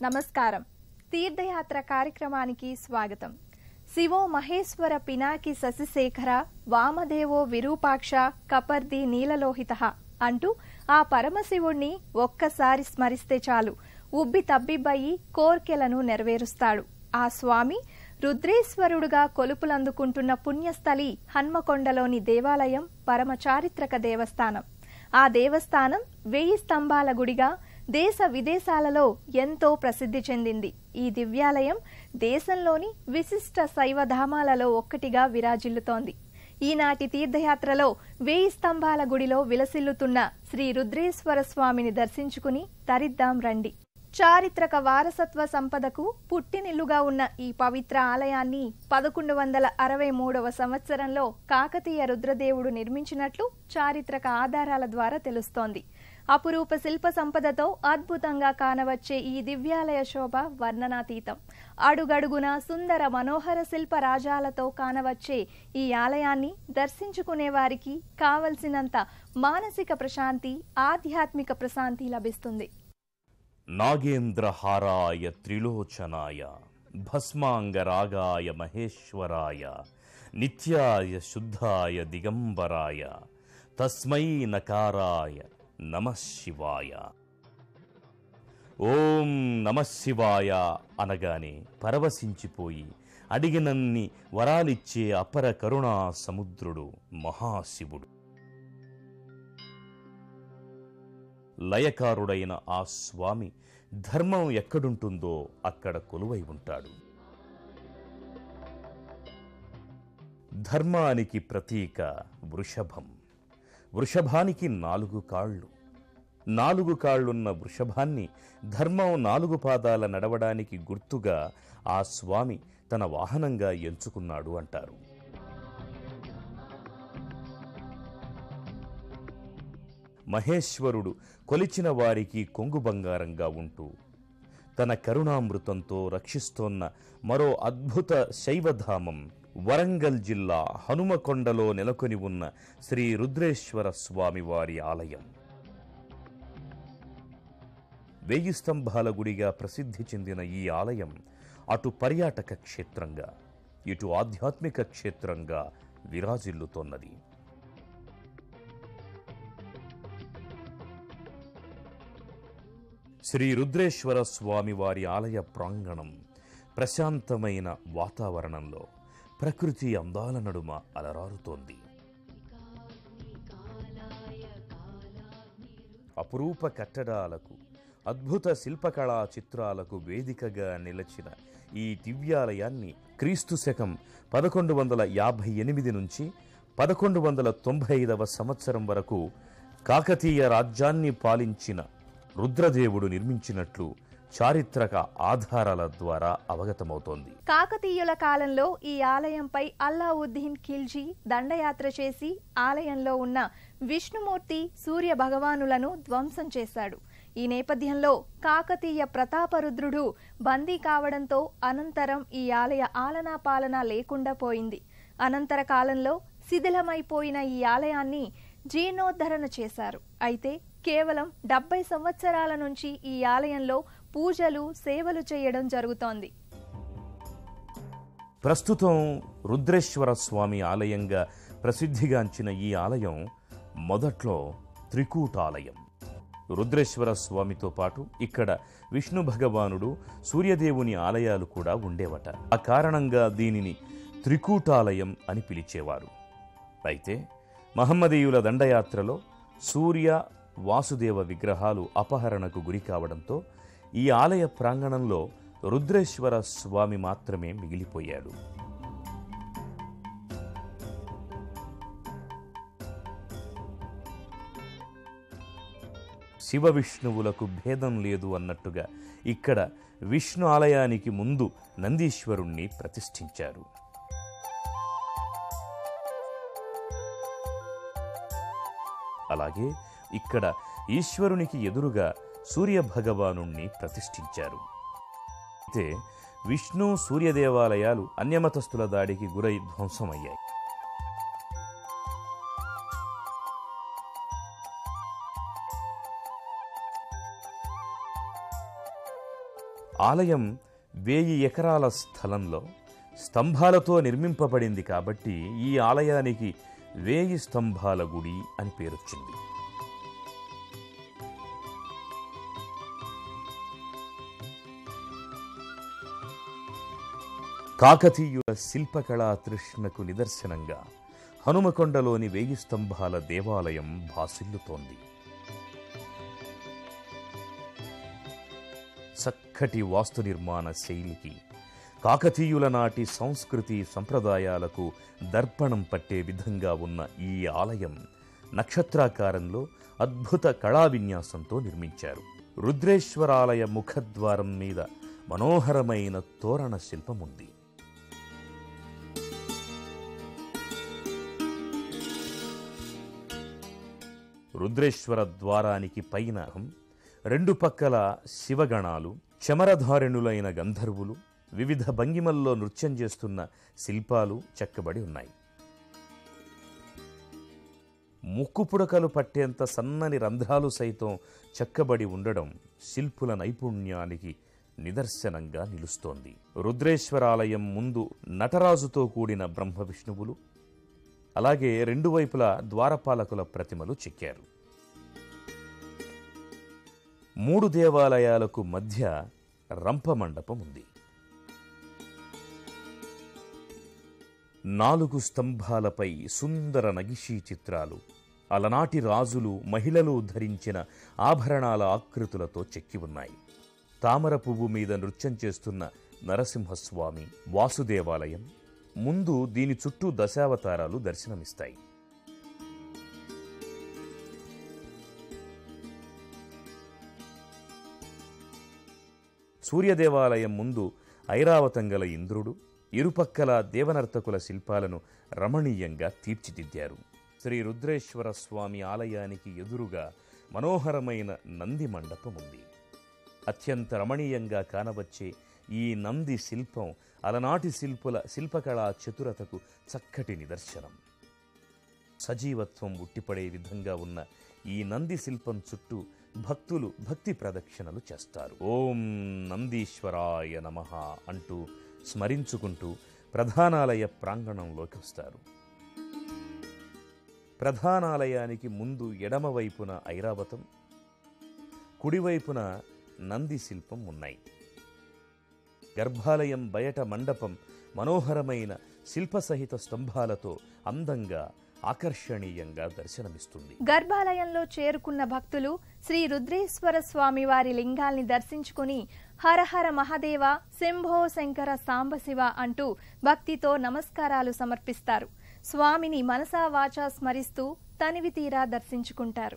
నమస్కారం తీర్థయాత్ర కార్యక్రమానికి స్వాగతం శివో మహేశ్వర పినాకి శశిశేఖర వామదేవో విరూపాక్ష కపర్ది నీలలోహిత అంటూ ఆ పరమశివుణ్ణి ఒక్కసారి స్మరిస్తే చాలు ఉబ్బి తబ్బిబ్బయి కోర్కెలను నెరవేరుస్తాడు ఆ స్వామి రుద్రేశ్వరుడుగా కొలుపులందుకుంటున్న పుణ్యస్థలి హన్మకొండలోని దేవాలయం పరమ చారిత్రక దేవస్థానం ఆ దేవస్థానం వెయ్యి స్తంభాల గుడిగా దేశ విదేశాలలో ఎంతో ప్రసిద్ధి చెందింది ఈ దివ్యాలయం దేశంలోని విశిష్ట శైవధామాలలో ఒక్కటిగా విరాజిల్లుతోంది ఈనాటి తీర్థయాత్రలో వేయి స్తంభాల గుడిలో విలసిల్లుతున్న శ్రీ రుద్రేశ్వర స్వామిని దర్శించుకుని తరిద్దాం రండి చారిత్రక వారసత్వ సంపదకు పుట్టినిల్లుగా ఉన్న ఈ పవిత్ర ఆలయాన్ని పదకొండు వందల అరవై మూడవ సంవత్సరంలో కాకతీయ రుద్రదేవుడు నిర్మించినట్లు చారిత్రక ఆధారాల ద్వారా తెలుస్తోంది అపురూప శిల్ప సంపదతో అద్భుతంగా కానవచ్చే ఈ దివ్యాలయ శోభ వర్ణనాతీతం అడుగడుగున సుందర మనోహర శిల్ప రాజాలతో కానవచ్చే ఈ ఆలయాన్ని దర్శించుకునే వారికి కావలసినంత మానసిక ప్రశాంతి ఆధ్యాత్మిక ప్రశాంతి లభిస్తుంది నాగేంద్రహారాయ త్రిలోచనాయ భస్మాంగరాగాయ మహేశ్వరాయ నిత్యాయ శుద్ధాయ దిగంబరాయ తస్మై నకారాయ నమ శివాయ ఓం నమ శివాయ అనగానే పరవశించిపోయి అడిగినన్ని వరాలిచ్చే అపర కరుణా సముద్రుడు మహాశివుడు లయకారుడైన ఆ స్వామి ధర్మం ఎక్కడుంటుందో అక్కడ కొలువై ఉంటాడు ధర్మానికి ప్రతీక వృషభం వృషభానికి నాలుగు కాళ్ళు నాలుగు కాళ్ళున్న వృషభాన్ని ధర్మం నాలుగు పాదాల నడవడానికి గుర్తుగా ఆ స్వామి తన వాహనంగా ఎంచుకున్నాడు అంటారు మహేశ్వరుడు కొలిచిన వారికి కొంగు బంగారంగా ఉంటూ తన కరుణామృతంతో రక్షిస్తోన్న మరో అద్భుత శైవధామం వరంగల్ జిల్లా హనుమకొండలో నెలకొని ఉన్న శ్రీ రుద్రేశ్వర స్వామి వారి ఆలయం వెయ్యి స్తంభాల గుడిగా ప్రసిద్ధి చెందిన ఈ ఆలయం అటు పర్యాటక క్షేత్రంగా ఇటు ఆధ్యాత్మిక క్షేత్రంగా విరాజిల్లుతోన్నది శ్రీ రుద్రేశ్వర స్వామి వారి ఆలయ ప్రాంగణం ప్రశాంతమైన వాతావరణంలో ప్రకృతి అందాల నడుమ అలరారుతోంది అపురూప కట్టడాలకు అద్భుత శిల్పకళా చిత్రాలకు వేదికగా నిలచిన ఈ దివ్యాలయాన్ని క్రీస్తు శకం పదకొండు వందల యాభై ఎనిమిది నుంచి పదకొండు వందల తొంభై ఐదవ సంవత్సరం వరకు కాకతీయ రాజ్యాన్ని పాలించిన రుద్రదేవుడు నిర్మించినట్లు చారిత్రక ఆధారాల ద్వారా అవగతమవుతోంది కాకతీయుల కాలంలో ఈ ఆలయంపై అల్లావుద్దీన్ ఖిల్జీ దండయాత్ర చేసి ఆలయంలో ఉన్న విష్ణుమూర్తి సూర్య భగవానులను ధ్వంసం చేశాడు ఈ నేపథ్యంలో కాకతీయ ప్రతాపరుద్రుడు బందీ కావడంతో అనంతరం ఈ ఆలయ ఆలనా పాలన లేకుండా పోయింది అనంతర కాలంలో శిథిలమైపోయిన ఈ ఆలయాన్ని జీర్ణోద్ధరణ చేశారు అయితే కేవలం డెబ్బై సంవత్సరాల నుంచి ఈ ఆలయంలో పూజలు సేవలు చేయడం జరుగుతోంది ప్రస్తుతం రుద్రేశ్వర స్వామి ఆలయంగా ప్రసిద్ధిగాంచిన ఈ ఆలయం మొదట్లో త్రికూటాలయం రుద్రేశ్వర స్వామితో పాటు ఇక్కడ విష్ణు భగవానుడు సూర్యదేవుని ఆలయాలు కూడా ఉండేవట ఆ కారణంగా దీనిని త్రికూటాలయం అని పిలిచేవారు అయితే మహమ్మదీయుల దండయాత్రలో సూర్య వాసుదేవ విగ్రహాలు అపహరణకు గురి కావడంతో ఈ ఆలయ ప్రాంగణంలో రుద్రేశ్వర స్వామి మాత్రమే మిగిలిపోయాడు శివ విష్ణువులకు భేదం లేదు అన్నట్టుగా ఇక్కడ విష్ణు ఆలయానికి ముందు నందీశ్వరుణ్ణి ప్రతిష్ఠించారు అలాగే ఇక్కడ ఈశ్వరునికి ఎదురుగా సూర్య భగవానుణ్ణి ప్రతిష్ఠించారు అయితే విష్ణు సూర్య దేవాలయాలు అన్యమతస్థుల దాడికి గురై ధ్వంసమయ్యాయి ఆలయం వేయి ఎకరాల స్థలంలో స్తంభాలతో నిర్మింపబడింది కాబట్టి ఈ ఆలయానికి వేయి స్తంభాల గుడి అని పేరొచ్చింది కాకతీయుల శిల్పకళా తృష్ణకు నిదర్శనంగా హనుమకొండలోని వేయి స్తంభాల దేవాలయం భాసిల్లుతోంది చక్కటి వాస్తు నిర్మాణ శైలికి కాకతీయుల నాటి సంస్కృతి సంప్రదాయాలకు దర్పణం పట్టే విధంగా ఉన్న ఈ ఆలయం నక్షత్రాకారంలో అద్భుత కళా విన్యాసంతో నిర్మించారు రుద్రేశ్వరాలయ ముఖద్వారం మీద మనోహరమైన తోరణ శిల్పం ఉంది రుద్రేశ్వర ద్వారానికి పైన రెండు పక్కల శివగణాలు చమరధారణులైన గంధర్వులు వివిధ భంగిమల్లో నృత్యం చేస్తున్న శిల్పాలు చెక్కబడి ఉన్నాయి ముక్కు పుడకలు పట్టేంత సన్నని రంధ్రాలు సైతం చెక్కబడి ఉండడం శిల్పుల నైపుణ్యానికి నిదర్శనంగా నిలుస్తోంది రుద్రేశ్వరాలయం ముందు నటరాజుతో కూడిన బ్రహ్మ విష్ణువులు అలాగే రెండు వైపులా ద్వారపాలకుల ప్రతిమలు చెక్కారు మూడు దేవాలయాలకు మధ్య రంప మండపం ఉంది నాలుగు స్తంభాలపై సుందర నగిషీ చిత్రాలు అలనాటి రాజులు మహిళలు ధరించిన ఆభరణాల ఆకృతులతో చెక్కి ఉన్నాయి తామర పువ్వు మీద నృత్యం చేస్తున్న నరసింహస్వామి వాసుదేవాలయం ముందు దీని చుట్టూ దశావతారాలు దర్శనమిస్తాయి సూర్యదేవాలయం ముందు ఐరావతం గల ఇంద్రుడు ఇరుపక్కల దేవనర్తకుల శిల్పాలను రమణీయంగా తీర్చిదిద్దారు శ్రీ రుద్రేశ్వర స్వామి ఆలయానికి ఎదురుగా మనోహరమైన నంది మండపం ఉంది అత్యంత రమణీయంగా కానవచ్చే ఈ నంది శిల్పం అలనాటి శిల్పుల శిల్పకళా చతురతకు చక్కటి నిదర్శనం సజీవత్వం ఉట్టిపడే విధంగా ఉన్న ఈ నంది శిల్పం చుట్టూ భక్తులు భక్తి ప్రదక్షిణలు చేస్తారు ఓం నందీశ్వరాయ నమః అంటూ స్మరించుకుంటూ ప్రధానాలయ ప్రాంగణంలోకి వస్తారు ప్రధానాలయానికి ముందు ఎడమవైపున ఐరావతం కుడివైపున నంది శిల్పం ఉన్నాయి గర్భాలయం బయట మండపం మనోహరమైన శిల్పసహిత స్తంభాలతో అందంగా ఆకర్షణీయంగా దర్శనమిస్తుంది గర్భాలయంలో చేరుకున్న భక్తులు శ్రీ రుద్రేశ్వర స్వామి వారి లింగాల్ని దర్శించుకుని హరహర మహదేవ శంభో శంకర సాంబశివ అంటూ భక్తితో నమస్కారాలు సమర్పిస్తారు స్వామిని మనసా వాచా స్మరిస్తూ తనివి తీరా దర్శించుకుంటారు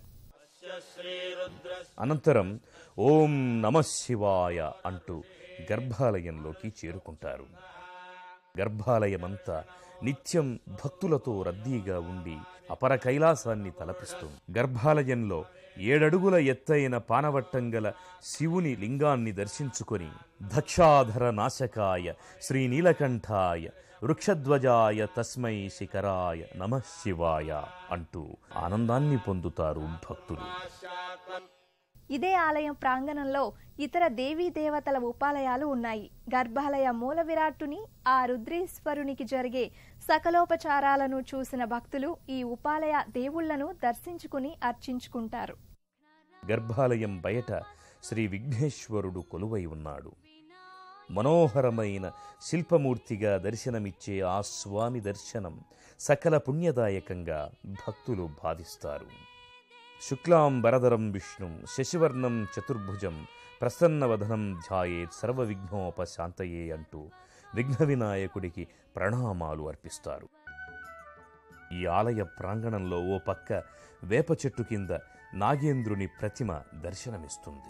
అనంతరం ఓం నమ శివాయ అంటూ గర్భాలయంలోకి చేరుకుంటారు గర్భాలయమంతా నిత్యం భక్తులతో రద్దీగా ఉండి అపర కైలాసాన్ని తలపిస్తుంది గర్భాలయంలో ఏడడుగుల ఎత్తైన పానవట్టం గల శివుని లింగాన్ని దర్శించుకొని దక్షాధర నాశకాయ శ్రీనీలకంఠాయ వృక్షధ్వజాయ తస్మై శిఖరాయ నమ శివాయ అంటూ ఆనందాన్ని పొందుతారు భక్తులు ఇదే ఆలయం ప్రాంగణంలో ఇతర దేవీ దేవతల ఉపాలయాలు ఉన్నాయి గర్భాలయ మూల విరాట్టుని ఆ రుద్రేశ్వరునికి జరిగే సకలోపచారాలను చూసిన భక్తులు ఈ ఉపాలయ దేవుళ్లను దర్శించుకుని అర్చించుకుంటారు గర్భాలయం బయట శ్రీ విఘ్నేశ్వరుడు కొలువై ఉన్నాడు మనోహరమైన శిల్పమూర్తిగా దర్శనమిచ్చే ఆ స్వామి దర్శనం సకల పుణ్యదాయకంగా భక్తులు భావిస్తారు శుక్లాం వరదరం విష్ణుం శశివర్ణం చతుర్భుజం ప్రసన్నవదనం ధ్యాయేత్ సర్వ విఘ్నోపశాంతయే అంటూ విఘ్న వినాయకుడికి ప్రణామాలు అర్పిస్తారు ఈ ఆలయ ప్రాంగణంలో ఓ పక్క వేప చెట్టు కింద నాగేంద్రుని ప్రతిమ దర్శనమిస్తుంది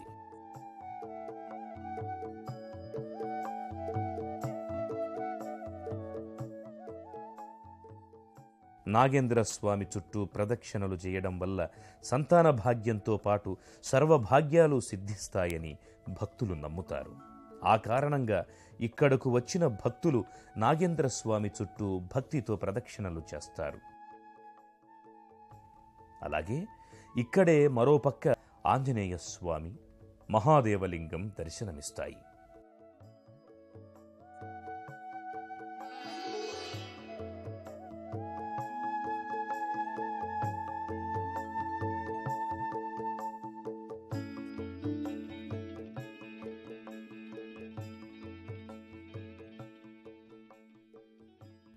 నాగేంద్ర స్వామి చుట్టూ ప్రదక్షిణలు చేయడం వల్ల సంతాన భాగ్యంతో పాటు సర్వభాగ్యాలు సిద్ధిస్తాయని భక్తులు నమ్ముతారు ఆ కారణంగా ఇక్కడకు వచ్చిన భక్తులు నాగేంద్ర స్వామి చుట్టూ భక్తితో ప్రదక్షిణలు చేస్తారు అలాగే ఇక్కడే మరోపక్క ఆంజనేయ స్వామి మహాదేవలింగం దర్శనమిస్తాయి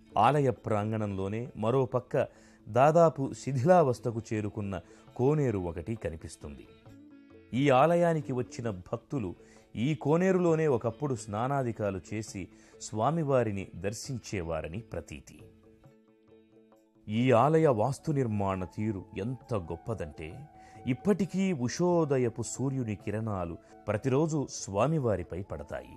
ఆలయ ప్రాంగణంలోనే మరో పక్క దాదాపు శిథిలావస్థకు చేరుకున్న కోనేరు ఒకటి కనిపిస్తుంది ఈ ఆలయానికి వచ్చిన భక్తులు ఈ కోనేరులోనే ఒకప్పుడు స్నానాధికాలు చేసి స్వామివారిని దర్శించేవారని ప్రతీతి ఈ ఆలయ వాస్తు నిర్మాణ తీరు ఎంత గొప్పదంటే ఇప్పటికీ ఉషోదయపు సూర్యుని కిరణాలు ప్రతిరోజు స్వామివారిపై పడతాయి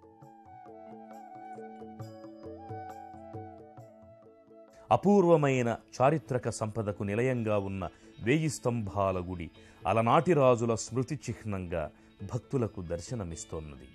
అపూర్వమైన చారిత్రక సంపదకు నిలయంగా ఉన్న వేయి స్తంభాల గుడి అలనాటి రాజుల స్మృతి చిహ్నంగా భక్తులకు దర్శనమిస్తోన్నది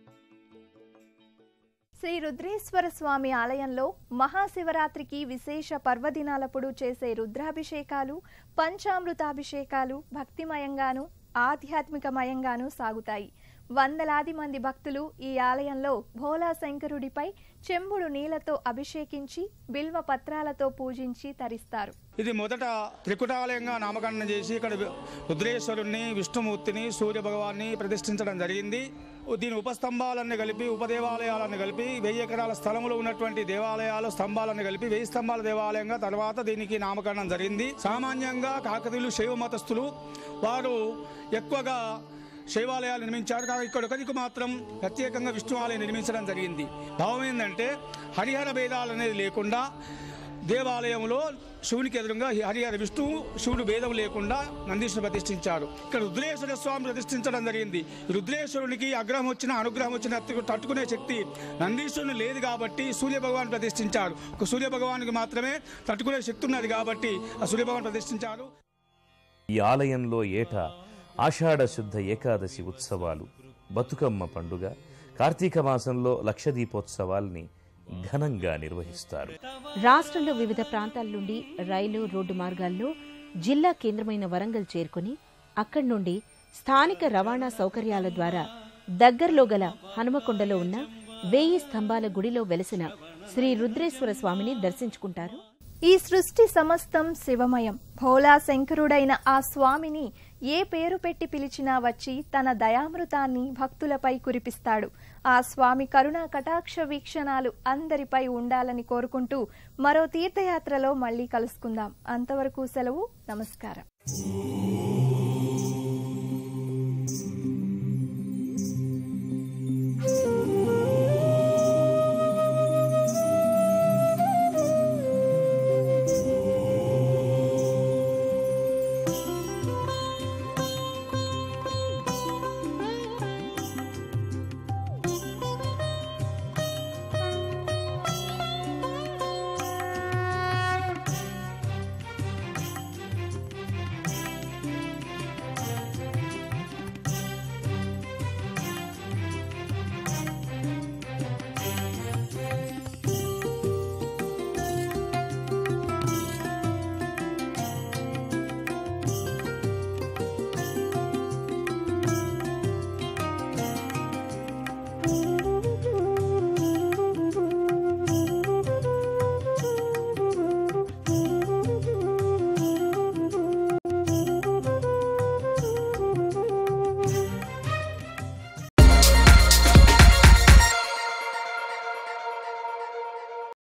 శ్రీ రుద్రేశ్వర స్వామి ఆలయంలో మహాశివరాత్రికి విశేష పర్వదినాలప్పుడు చేసే రుద్రాభిషేకాలు పంచామృతాభిషేకాలు భక్తిమయంగాను ఆధ్యాత్మికమయంగాను సాగుతాయి వందలాది మంది భక్తులు ఈ ఆలయంలో భోలా శంకరుడిపై చెంబుడు నీళ్లతో అభిషేకించి బిల్వ పత్రాలతో పూజించి తరిస్తారు ఇది మొదట త్రికుటాలయంగా నామకరణం చేసి ఇక్కడ రుద్రేశ్వరుణ్ణి విష్ణుమూర్తిని సూర్య భగవాన్ని ప్రతిష్ఠించడం జరిగింది దీని ఉపస్తంభాలన్నీ కలిపి ఉపదేవాలయాలను కలిపి వెయ్యి ఎకరాల స్థలంలో ఉన్నటువంటి దేవాలయాలు స్తంభాలను కలిపి వెయ్యి స్తంభాల దేవాలయంగా తర్వాత దీనికి నామకరణం జరిగింది సామాన్యంగా కాకతీయులు శైవ మతస్థులు వారు ఎక్కువగా శైవాలయాలు నిర్మించారు కానీ ఇక్కడ ఒకరికి మాత్రం ప్రత్యేకంగా విష్ణు ఆలయం నిర్మించడం జరిగింది భావం ఏంటంటే హరిహర భేదాలు అనేది లేకుండా దేవాలయంలో శివునికి ఎదురుగా హరిహర విష్ణువు శివుడు భేదం లేకుండా నందీశ్వరుడు ప్రతిష్ఠించారు ఇక్కడ రుద్రేశ్వర స్వామి ప్రతిష్ఠించడం జరిగింది రుద్రేశ్వరునికి అగ్రహం వచ్చిన అనుగ్రహం వచ్చిన తట్టుకునే శక్తి నందీశ్వరుని లేదు కాబట్టి సూర్య భగవాన్ ప్రతిష్ఠించారు ఒక సూర్య భగవానికి మాత్రమే తట్టుకునే శక్తి ఉన్నది కాబట్టి ఆ సూర్య భగవాన్ ప్రతిష్ఠించారు ఈ ఆలయంలో ఏటా ఆషాఢ శుద్ధ ఏకాదశి ఉత్సవాలు బతుకమ్మ పండుగ కార్తీక మాసంలో లక్షదీపోత్సవాల్ని ఘనంగా నిర్వహిస్తారు రాష్ట్రంలో వివిధ ప్రాంతాల నుండి రైలు రోడ్డు మార్గాల్లో జిల్లా కేంద్రమైన వరంగల్ చేరుకుని అక్కడి నుండి స్థానిక రవాణా సౌకర్యాల ద్వారా దగ్గరలో గల హనుమకొండలో ఉన్న వేయి స్తంభాల గుడిలో వెలసిన శ్రీ రుద్రేశ్వర స్వామిని దర్శించుకుంటారు ఈ సృష్టి సమస్తం శివమయం భోలా శంకరుడైన ఆ స్వామిని ఏ పేరు పెట్టి పిలిచినా వచ్చి తన దయామృతాన్ని భక్తులపై కురిపిస్తాడు ఆ స్వామి కరుణా కటాక్ష వీక్షణాలు అందరిపై ఉండాలని కోరుకుంటూ మరో తీర్థయాత్రలో మళ్ళీ కలుసుకుందాం అంతవరకు సెలవు నమస్కారం